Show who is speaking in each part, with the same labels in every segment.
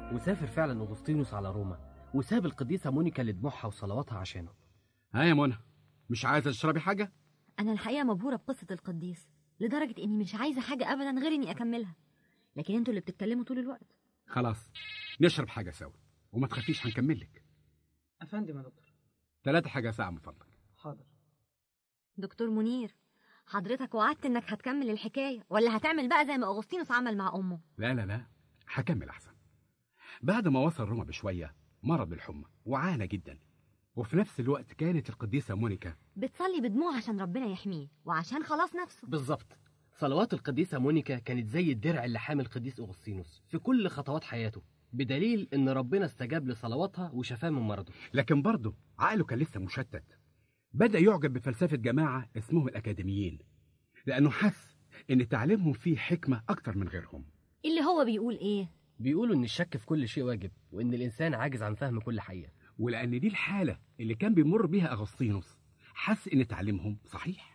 Speaker 1: وسافر فعلا أغسطينوس على روما وساب القديسة مونيكا لدموعها وصلواتها عشانه
Speaker 2: ها يا منى مش عايزة تشربي حاجة؟
Speaker 3: أنا الحقيقة مبهورة بقصة القديس لدرجة إني مش عايزة حاجة أبدا غير إني أكملها لكن انتوا اللي بتتكلموا طول الوقت
Speaker 2: خلاص نشرب حاجة سوا وما تخافيش هنكمل لك
Speaker 4: افندم يا دكتور
Speaker 2: ثلاثة حاجة ساعة من فضلك
Speaker 4: حاضر
Speaker 3: دكتور منير حضرتك وعدت إنك هتكمل الحكاية ولا هتعمل بقى زي ما أغسطينوس عمل مع أمه
Speaker 2: لا لا لا هكمل أحسن بعد ما وصل روما بشوية مرض بالحمى وعانى جدا وفي نفس الوقت كانت القديسة مونيكا
Speaker 3: بتصلي بدموع عشان ربنا يحميه وعشان خلاص نفسه
Speaker 1: بالظبط صلوات القديسة مونيكا كانت زي الدرع اللي حامل القديس أغسطينوس في كل خطوات حياته بدليل إن ربنا استجاب لصلواتها وشفاه من مرضه
Speaker 2: لكن برضه عقله كان لسه مشتت بدأ يعجب بفلسفة جماعة اسمهم الأكاديميين لأنه حس إن تعليمهم فيه حكمة أكتر من غيرهم
Speaker 3: اللي هو بيقول إيه
Speaker 1: بيقولوا إن الشك في كل شيء واجب وإن الإنسان عاجز عن فهم كل حقيقة
Speaker 2: ولأن دي الحالة اللي كان بيمر بيها أغسطينوس حس إن تعليمهم صحيح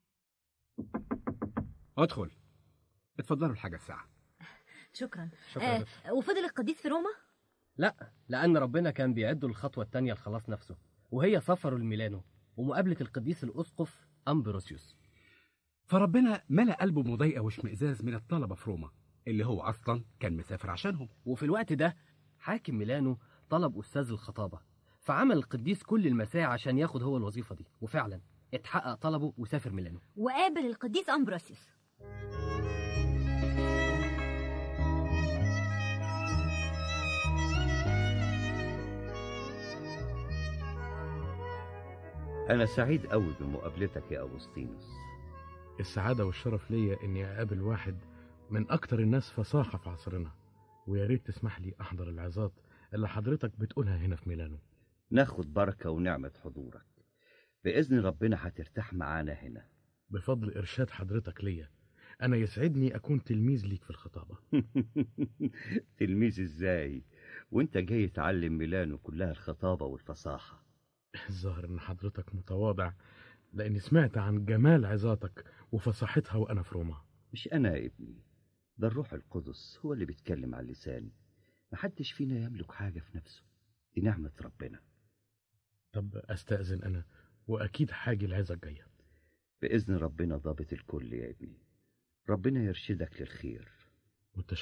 Speaker 2: ادخل اتفضلوا الحاجة الساعة
Speaker 3: شكرا,
Speaker 1: شكرا
Speaker 3: آه وفضل القديس في روما
Speaker 1: لا لأن ربنا كان بيعده الخطوة التانية لخلاص نفسه وهي سفره لميلانو ومقابلة القديس الأسقف أمبروسيوس
Speaker 2: فربنا ملأ قلبه مضايقة واشمئزاز من الطلبة في روما اللي هو أصلا كان مسافر عشانهم
Speaker 1: وفي الوقت ده حاكم ميلانو طلب أستاذ الخطابة فعمل القديس كل المساعي عشان ياخد هو الوظيفة دي وفعلا اتحقق طلبه وسافر ميلانو
Speaker 3: وقابل القديس أمبروسيوس
Speaker 5: أنا سعيد أوي بمقابلتك يا أغسطينوس
Speaker 6: السعادة والشرف ليا إني أقابل واحد من أكتر الناس فصاحة في عصرنا ويا ريت تسمح لي أحضر العظات اللي حضرتك بتقولها هنا في ميلانو
Speaker 5: ناخد بركة ونعمة حضورك بإذن ربنا هترتاح معانا هنا
Speaker 6: بفضل إرشاد حضرتك ليا أنا يسعدني أكون تلميذ ليك في الخطابة
Speaker 5: تلميذ إزاي وانت جاي تعلم ميلانو كلها الخطابة والفصاحة
Speaker 6: الظاهر إن حضرتك متواضع لأني سمعت عن جمال عظاتك وفصاحتها وأنا في روما
Speaker 5: مش أنا يا ابني ده الروح القدس هو اللي بيتكلم على لساني محدش فينا يملك حاجة في نفسه دي نعمة ربنا
Speaker 6: طب أستأذن أنا وأكيد حاجة العظة الجاية
Speaker 5: بإذن ربنا ضابط الكل يا ابني ربنا يرشدك للخير
Speaker 6: متشكر